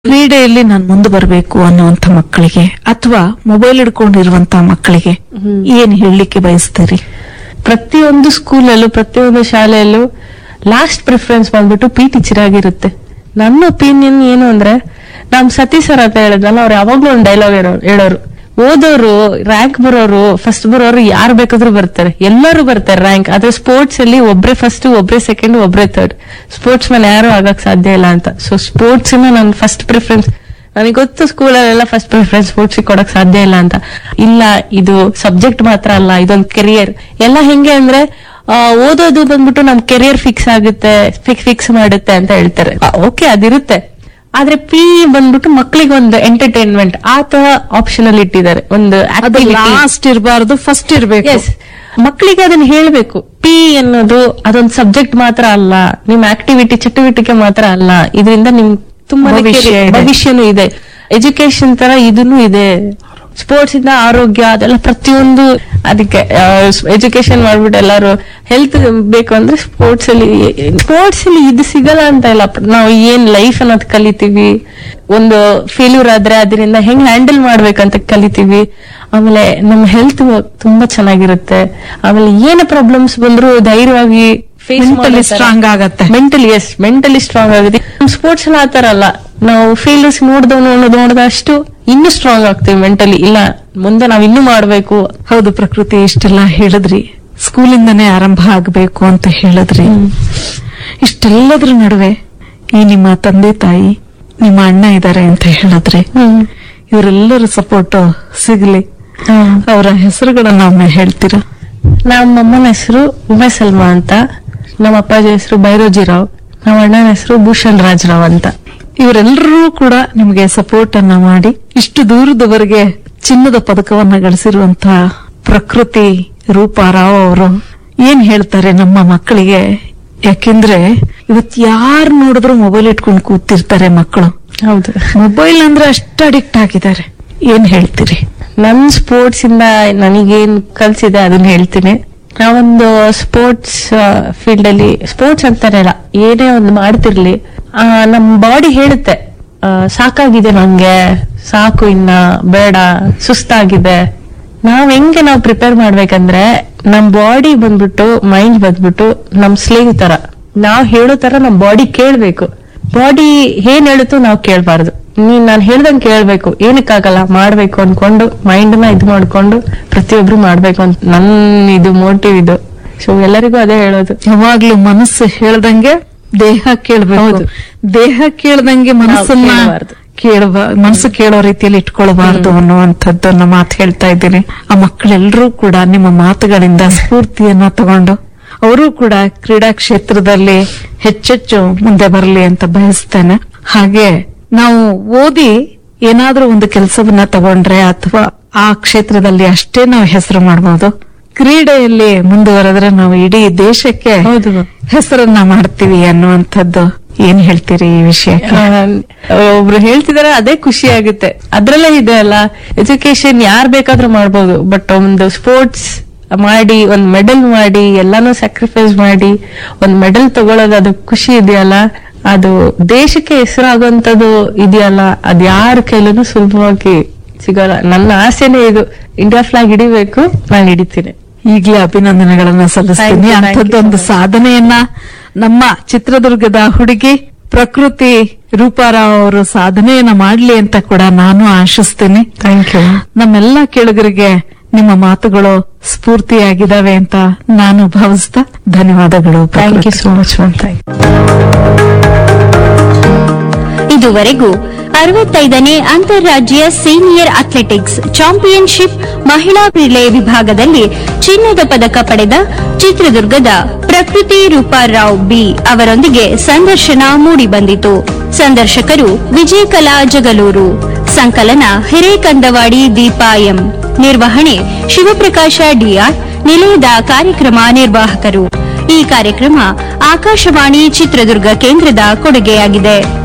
ಕ್ರೀಡೆಯಲ್ಲಿ ನಾನು ಮುಂದೆ ಬರಬೇಕು ಅನ್ನುವಂತ ಮಕ್ಕಳಿಗೆ ಅಥವಾ ಮೊಬೈಲ್ ಹಿಡ್ಕೊಂಡಿರುವಂತ ಮಕ್ಕಳಿಗೆ ಏನ್ ಹೇಳಲಿಕ್ಕೆ ಬಯಸ್ತೀರಿ ಪ್ರತಿಯೊಂದು ಸ್ಕೂಲಲ್ಲೂ ಪ್ರತಿಯೊಂದು ಶಾಲೆಯಲ್ಲೂ ಲಾಸ್ಟ್ ಪ್ರಿಫರೆನ್ಸ್ ಬಂದ್ಬಿಟ್ಟು ಪಿ ಟೀಚರ್ ಆಗಿರುತ್ತೆ ನನ್ನ ಒಪಿನಿಯನ್ ಏನು ಅಂದ್ರೆ ನಮ್ ಸತೀಶ್ ಸರ್ ಅಂತ ಹೇಳಿದ್ರಲ್ಲ ಅವ್ರು ಯಾವಾಗ್ಲೂ ಒಂದು ಡೈಲಾಗ್ ಹೇಳೋರು ಓದೋರು ರ್ಯಾಂಕ್ ಬರೋರು ಫಸ್ಟ್ ಬರೋರು ಯಾರು ಬೇಕಾದ್ರೂ ಬರ್ತಾರೆ ಎಲ್ಲರೂ ಬರ್ತಾರೆ ರ್ಯಾಂಕ್ ಆದ್ರೆ ಸ್ಪೋರ್ಟ್ಸ್ ಅಲ್ಲಿ ಒಬ್ರೇ ಫಸ್ಟ್ ಒಬ್ರೇ ಸೆಕೆಂಡ್ ಒಬ್ರೇ ಥರ್ಡ್ ಸ್ಪೋರ್ಟ್ಸ್ ಮ್ಯಾನ್ ಯಾರು ಆಗಕ್ ಸಾಧ್ಯ ಇಲ್ಲ ಅಂತ ಸೊ ಸ್ಪೋರ್ಟ್ಸ್ ನಾನು ಫಸ್ಟ್ ಪ್ರಿಫರೆನ್ಸ್ ನನಗೆ ಗೊತ್ತು ಸ್ಕೂಲಲ್ಲೆಲ್ಲ ಫಸ್ಟ್ ಪ್ರಿಫರೆನ್ಸ್ ಸ್ಪೋರ್ಟ್ಸ್ ಕೊಡಕ್ ಸಾಧ್ಯ ಇಲ್ಲ ಅಂತ ಇಲ್ಲ ಇದು ಸಬ್ಜೆಕ್ಟ್ ಮಾತ್ರ ಅಲ್ಲ ಇದೊಂದು ಕೆರಿಯರ್ ಎಲ್ಲ ಹೆಂಗೆ ಅಂದ್ರೆ ಆ, ಓದೋದು ಬಂದ್ಬಿಟ್ಟು ನಮ್ ಕೆರಿಯರ್ ಫಿಕ್ಸ್ ಆಗುತ್ತೆ ಫಿಕ್ಸ್ ಮಾಡುತ್ತೆ ಅಂತ ಹೇಳ್ತಾರೆ ಓಕೆ ಅದಿರುತ್ತೆ ಆದ್ರೆ ಪಿ ಬಂದ್ಬಿಟ್ಟು ಮಕ್ಳಿಗೆ ಒಂದು ಎಂಟರ್ಟೈನ್ಮೆಂಟ್ ಆ ತರ ಆಪ್ಷನ್ ಅಲ್ಲಿ ಇಟ್ಟಿದ್ದಾರೆ ಒಂದು ಅದು activity. ಲಾಸ್ಟ್ ಇರಬಾರ್ದು ಫಸ್ಟ್ ಇರ್ಬೇಕು Yes. ಮಕ್ಕಳಿಗೆ ಅದನ್ನ ಹೇಳ್ಬೇಕು ಪಿ ಅನ್ನೋದು ಅದೊಂದು ಸಬ್ಜೆಕ್ಟ್ ಮಾತ್ರ ಅಲ್ಲ ನಿಮ್ ಆಕ್ಟಿವಿಟಿ ಚಟುವಟಿಕೆ ಮಾತ್ರ ಅಲ್ಲ ಇದರಿಂದ ನಿಮ್ ತುಂಬಾ ಭವಿಷ್ಯ ಇದೆ. ಭವಿಷ್ಯನೂ ಇದೆ ಎಜುಕೇಶನ್ ತರ ಇದನ್ನು ಇದೆ ಸ್ಪೋರ್ಟ್ಸ್ ಇಂದ ಆರೋಗ್ಯ ಅದೆಲ್ಲ ಪ್ರತಿಯೊಂದು ಅದಕ್ಕೆ ಎಜುಕೇಶನ್ ಮಾಡ್ಬಿಟ್ಟು ಎಲ್ಲಾರು ಹೆಲ್ತ್ ಬೇಕು ಅಂದ್ರೆ ಸ್ಪೋರ್ಟ್ಸ್ ಅಲ್ಲಿ ಸ್ಪೋರ್ಟ್ಸ್ ಅಲ್ಲಿ ಇದು ಸಿಗಲ್ಲ ಅಂತ ಇಲ್ಲ ನಾವು ಏನ್ ಲೈಫ್ ಅನ್ನೋದು ಕಲಿತೀವಿ ಒಂದು ಫೇಲ್ಯೂರ್ ಆದ್ರೆ ಅದರಿಂದ ಹೆಂಗ್ ಹ್ಯಾಂಡಲ್ ಮಾಡ್ಬೇಕಂತ ಕಲಿತೀವಿ ಆಮೇಲೆ ನಮ್ಮ ಹೆಲ್ತ್ ತುಂಬಾ ಚೆನ್ನಾಗಿರುತ್ತೆ ಆಮೇಲೆ ಏನೇ ಪ್ರಾಬ್ಲಮ್ಸ್ ಬಂದ್ರು ಧೈರ್ಯವಾಗಿ ಫೇಸ್ Mentally strong ಆಗತ್ತೆ. ಮೆಂಟಲಿ ಎಸ್ ಮೆಂಟಲಿ ಸ್ಟ್ರಾಂಗ್ ಆಗುತ್ತೆ ಸ್ಪೋರ್ಟ್ಸ್ ಎಲ್ಲ ಆತರ ಅಲ್ಲ ನಾವು ಫೇಲ್ಯೂರ್ಸ್ ನೋಡ್ದವ್ ನೋಡೋದು ನೋಡಿದಷ್ಟು ಇನ್ನೂ ಸ್ಟ್ರಾಂಗ್ ಆಗ್ತೀವಿ ಮೆಂಟಲಿ ಇಲ್ಲ ಮುಂದೆ ನಾವ್ ಇನ್ನೂ ಮಾಡ್ಬೇಕು ಹೌದು ಪ್ರಕೃತಿ ಇಷ್ಟೆಲ್ಲ ಹೇಳಿದ್ರಿ ಸ್ಕೂಲಿಂದನೇ ಆರಂಭ ಆಗಬೇಕು ಅಂತ ಹೇಳಿದ್ರಿ ಇಷ್ಟೆಲ್ಲದ್ರ ನಡುವೆ ಈ ನಿಮ್ಮ ತಂದೆ ತಾಯಿ ನಿಮ್ಮ ಅಣ್ಣ ಇದ್ದಾರೆ ಅಂತ ಹೇಳಿದ್ರಿ ಇವರೆಲ್ಲರ ಸಪೋರ್ಟ್ ಸಿಗ್ಲಿ ಅವರ ಹೆಸರುಗಳನ್ನ ಒಮ್ಮೆ ಹೇಳ್ತೀರಾ ನಮ್ಮ ಅಮ್ಮನ ಹೆಸರು ಉಮೇಶ್ ಸಲ್ಮಾ ಅಂತ ನಮ್ಮ ಅಪ್ಪಾಜಿ ಹೆಸರು ಬೈರೋಜಿರಾವ್ ನಮ್ಮ ಅಣ್ಣನ ಹೆಸರು ಭೂಷಣ್ ರಾಜ್ರಾವ್ ಅಂತ ಇವರೆಲ್ಲರೂ ಕೂಡ ನಿಮಗೆ ಸಪೋರ್ಟ್ ಅನ್ನ ಮಾಡಿ ಇಷ್ಟು ದೂರದವರೆಗೆ ಚಿನ್ನದ ಪದಕವನ್ನ ಗಳಿಸಿರುವಂತ ಪ್ರಕೃತಿ ರೂಪಾರಾವ್ ಅವರು ಏನ್ ಹೇಳ್ತಾರೆ ನಮ್ಮ ಮಕ್ಕಳಿಗೆ ಯಾಕೆಂದ್ರೆ ಇವತ್ ಯಾರು ನೋಡಿದ್ರು ಮೊಬೈಲ್ ಇಟ್ಕೊಂಡು ಕೂತಿರ್ತಾರೆ ಮಕ್ಕಳು ಹೌದು ಮೊಬೈಲ್ ಅಂದ್ರೆ ಅಷ್ಟು ಅಡಿಕ್ಟ್ ಆಗಿದ್ದಾರೆ ಏನ್ ಹೇಳ್ತೀರಿ ನನ್ ಸ್ಪೋರ್ಟ್ಸ್ ಇಂದ ನನಗೇನ್ ಕಲ್ಸಿದೆ ಅದನ್ನ ಹೇಳ್ತೀನಿ ನಾವೊಂದು ಸ್ಪೋರ್ಟ್ಸ್ ಫೀಲ್ಡ್ ಅಲ್ಲಿ ಸ್ಪೋರ್ಟ್ಸ್ ಅಂತಾನೆ ಇಲ್ಲ ಏನೇ ಒಂದು ಮಾಡ್ತಿರ್ಲಿ ಆ, ನಮ್ ಬಾಡಿ ಹೇಳುತ್ತೆ ಆ, ಸಾಕಾಗಿದೆ ನಂಗೆ ಸಾಕು ಇನ್ನ ಬೇಡ ಸುಸ್ತಾಗಿದೆ ನಾವ್ ಹೆಂಗೆ ನಾವು ಪ್ರಿಪೇರ್ ಮಾಡ್ಬೇಕಂದ್ರೆ ನಮ್ ಬಾಡಿ ಬಂದ್ಬಿಟ್ಟು ಮೈಂಡ್ ಬಂದ್ಬಿಟ್ಟು ನಮ್ ಸ್ಲೇವ್ ತರ ನಾವ್ ಹೇಳೋ ತರ ನಮ್ ಬಾಡಿ ಕೇಳ್ಬೇಕು ಬಾಡಿ ಏನ್ ಹೇಳುತ್ತೋ ನಾವು ಕೇಳ್ಬಾರ್ದು ನೀನ್ ನಾನು ಹೇಳ್ದಂಗ್ ಕೇಳ್ಬೇಕು ಏನಕ್ಕಾಗಲ್ಲ ಮಾಡ್ಬೇಕು ಅನ್ಕೊಂಡು ಮೈಂಡ್ ನ ಇದು ಮಾಡ್ಕೊಂಡು ಪ್ರತಿಯೊಬ್ರು ಮಾಡ್ಬೇಕು ಅಂತ ನನ್ ಇದು ಮೋಟಿವ್ ಇದು ಸೊ ಎಲ್ಲರಿಗೂ ಅದೇ ಹೇಳೋದು ಯಾವಾಗ್ಲೂ ಮನಸ್ಸು ಹೇಳ್ದಂಗೆ ದೇಹ ಕೇಳ್ಬೇಕು ಹೌದು. ದೇಹ ಕೇಳ್ದಂಗೆ ಮನಸ್ಸನ್ನ ಕೇಳ್ಬಾರ್ದು. ಕೇಳಬ ಮನಸ್ಸು ಕೇಳೋ ರೀತಿಯಲ್ಲಿ ಇಟ್ಕೊಳ್ಬಾರ್ದು ಅನ್ನುವಂಥದ್ದನ್ನ ಮಾತು ಹೇಳ್ತಾ ಇದ್ದೀನಿ ಆ ಮಕ್ಕಳೆಲ್ಲರೂ ಕೂಡ ನಿಮ್ಮ ಮಾತುಗಳಿಂದ ಸ್ಫೂರ್ತಿಯನ್ನ ತಗೊಂಡು ಅವರು ಕೂಡ ಕ್ರೀಡಾ ಕ್ಷೇತ್ರದಲ್ಲಿ ಹೆಚ್ಚೆಚ್ಚು ಮುಂದೆ ಬರಲಿ ಅಂತ ಬಯಸ್ತೇನೆ ಹಾಗೆ ನಾವು ಓದಿ ಏನಾದ್ರೂ ಒಂದು ಕೆಲಸವನ್ನ ತಗೊಂಡ್ರೆ ಅಥವಾ ಆ ಕ್ಷೇತ್ರದಲ್ಲಿ ಅಷ್ಟೇ ನಾವು ಹೆಸರು ಮಾಡಬಹುದು ಕ್ರೀಡೆಯಲ್ಲಿ ಮುಂದುವರೆದ್ರೆ ನಾವು ಇಡೀ ದೇಶಕ್ಕೆ ಹೌದು. ಹೆಸರನ್ನ ಮಾಡ್ತೀವಿ ಅನ್ನುವಂಥದ್ದು ಏನ್ ಹೇಳ್ತೀರಿ ಈ ವಿಷಯಕ್ಕೆ ಆ, ಒಬ್ರು ಹೇಳ್ತಿದಾರೆ ಅದೇ ಖುಷಿ ಆಗುತ್ತೆ ಅದ್ರಲ್ಲೇ ಇದೆ ಅಲ್ಲ ಎಜುಕೇಶನ್ ಯಾರ್ ಬೇಕಾದ್ರೂ ಮಾಡ್ಬೋದು ಬಟ್ ಒಂದು ಸ್ಪೋರ್ಟ್ಸ್ ಮಾಡಿ ಒಂದ್ ಮೆಡಲ್ ಮಾಡಿ ಎಲ್ಲಾನು ಸ್ಯಾಕ್ರಿಫೈಸ್ ಮಾಡಿ ಒಂದ್ ಮೆಡಲ್ ತಗೊಳ್ಳೋದು ಅದು ಖುಷಿ ಇದೆಯಲ್ಲ ಅದು ದೇಶಕ್ಕೆ ಹೆಸರಾಗುವಂತದ್ದು ಇದೆಯಲ್ಲ ಅದ್ ಯಾರ ಕೈಲೂ ಸುಲಭವಾಗಿ ಸಿಗಲ್ಲ ನನ್ನ ಆಸೆನೇ ಇದು ಇಂಡಿಯಾ ಫ್ಲಾಗ್ ಹಿಡಿಬೇಕು ನಾನು ಹಿಡಿತೀನಿ ಈಗಲೇ ಅಭಿನಂದನೆಗಳನ್ನ Thank ಸಲ್ಲಿಸ್ತೀನಿ you, thank you ಅಂಥದ್ದೊಂದು so much. ಸಾಧನೆಯನ್ನ ನಮ್ಮ ಚಿತ್ರದುರ್ಗದ ಹುಡುಗಿ ಪ್ರಕೃತಿ ರೂಪಾರಾವ್ ಅವರು ಸಾಧನೆಯನ್ನ ಮಾಡ್ಲಿ ಅಂತ ಕೂಡ ನಾನು ಆಶಿಸ್ತೀನಿ ಥ್ಯಾಂಕ್ ಯು ನಮ್ಮೆಲ್ಲ ಕೇಳುಗರಿಗೆ ನಿಮ್ಮ ಮಾತುಗಳು ಸ್ಫೂರ್ತಿಯಾಗಿದ್ದಾವೆ ಅಂತ ನಾನು ಭಾವಿಸ್ತಾ ಧನ್ಯವಾದಗಳು thank you Prakruti. So much ma'am thank ಇದುವರೆಗೂ ಅರವತ್ತೈದನೇ ಅಂತಾರಾಜ್ಯ ಸೀನಿಯರ್ ಅಥ್ಲೆಟಿಕ್ಸ್ ಚಾಂಪಿಯನ್ಶಿಪ್ ಮಹಿಳಾ ರಿಲೇ ವಿಭಾಗದಲ್ಲಿ ಚಿನ್ನದ ಪದಕ ಪಡೆದ ಚಿತ್ರದುರ್ಗದ ಪ್ರಕೃತಿ ರೂಪಾರಾವ್ ಬಿ ಅವರೊಂದಿಗೆ ಸಂದರ್ಶನ ಮೂಡಿಬಂದಿತು ಸಂದರ್ಶಕರು ವಿಜಯಕಲಾ ಜಗಲೂರು ಸಂಕಲನ ಹಿರೇಕಂದವಾಡಿ ದೀಪಾ ಎಂ ನಿರ್ವಹಣೆ ಶಿವಪ್ರಕಾಶ ಡಿಆರ್ ನಿಲಯದ ಕಾರ್ಯಕ್ರಮ ನಿರ್ವಾಹಕರು ಈ ಕಾರ್ಯಕ್ರಮ ಆಕಾಶವಾಣಿ ಚಿತ್ರದುರ್ಗ ಕೇಂದ್ರದ ಕೊಡುಗೆಯಾಗಿದೆ